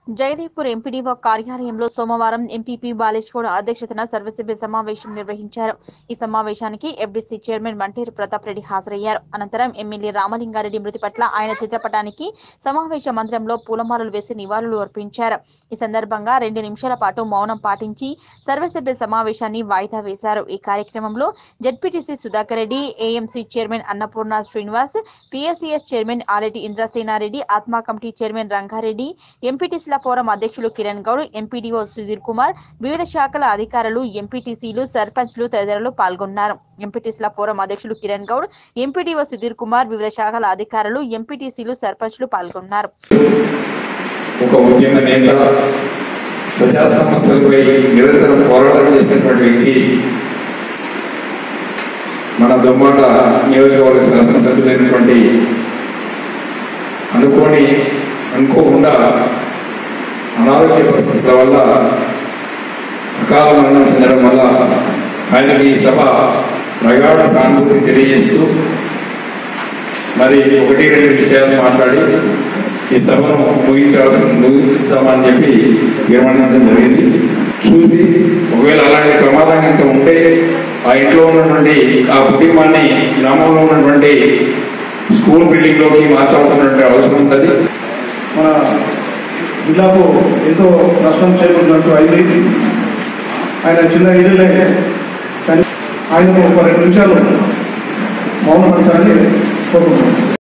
Jagdevpur MPDO కార్యాలయంలో సోమవారం MPP Balesh Goud అధ్యక్షతన సర్వసభ్య సమావేశం నిర్వహించారు ఈ సమావేశానికి ఎఫ్డీసీ చైర్మన్ మంటేరు ప్రతాప్ రెడ్డి హాజరయ్యారు అనంతరం ఎమ్మెల్యే రామలింగారెడ్డి మృతి పట్ల ఆయన చిత్రపటానికి సమావేశ మందిరంలో పూలమాలలు వేసి నివాళులు అర్పించారు ఈ సందర్భంగా రెండు నిమిషాల పాటు మౌనం పాటించి సర్వసభ్య సమావేశాన్ని వాయిదా వేశారు ఈ కార్యక్రమంలో ZPTC Sudhakar Reddy AMC chairman Annapurna Srinivas PSCS chairman Aleti Indrasenareddy ATMA committee chairman Rangareddy ఎంపీటీసీల ఫోరం అధ్యక్షులు కిరణ్ గౌడ్ ఎంపీడీఓ సుధీర్ కుమార్ వివిధ శాఖల అధికారులు ఎంపీటీసీలు సర్పంచ్లు తదితరులు పాల్గొన్నారు ఎంపీటీసీల ఫోరం అధ్యక్షులు కిరణ్ గౌడ్ ఎంపీడీఓ సుధీర్ కుమార్ వివిధ శాఖల అధికారులు ఎంపీటీసీలు సర్పంచ్లు పాల్గొన్నారు ఒక ఉద్యమ నేత ప్రజా సమస్యలపై నిరంతరం పోరాటం చేసినటువంటి వ్యక్తి మన దుమ్మాట నియోజకవర్గ శాసనసభ్యులైనటువంటి అనుకోని అనుకోకుండా అనారోగ్య పరిస్థితుల వల్ల అకాల మరణం చెందడం వల్ల ఆయనకి ఈ సభ ప్రగాఢ సానుభూతి తెలియజేస్తూ మరి ఒకటి రెండు విషయాలు మాట్లాడి ఈ సభను ముగించాల్సిన ముగిస్తామని చెప్పి తీర్మానించడం జరిగింది చూసి ఒకవేళ అలాంటి ప్రమాదం కనుక ఉంటే ఆ ఇంట్లో ఉన్నటువంటి ఆ కుటుంబాన్ని గ్రామంలో ఉన్నటువంటి స్కూల్ బిల్డింగ్ లోకి మార్చాల్సినటువంటి అవసరం ఉంటుంది మన జిల్లాకు ఎంతో నష్టం చేకూరినట్టు అయింది ఆయన చిన్న ఏజ్లోనే కానీ ఆయన ఒక రెండు నిమిషాలు మౌనం పరచాలని కోరుకుంటున్నాను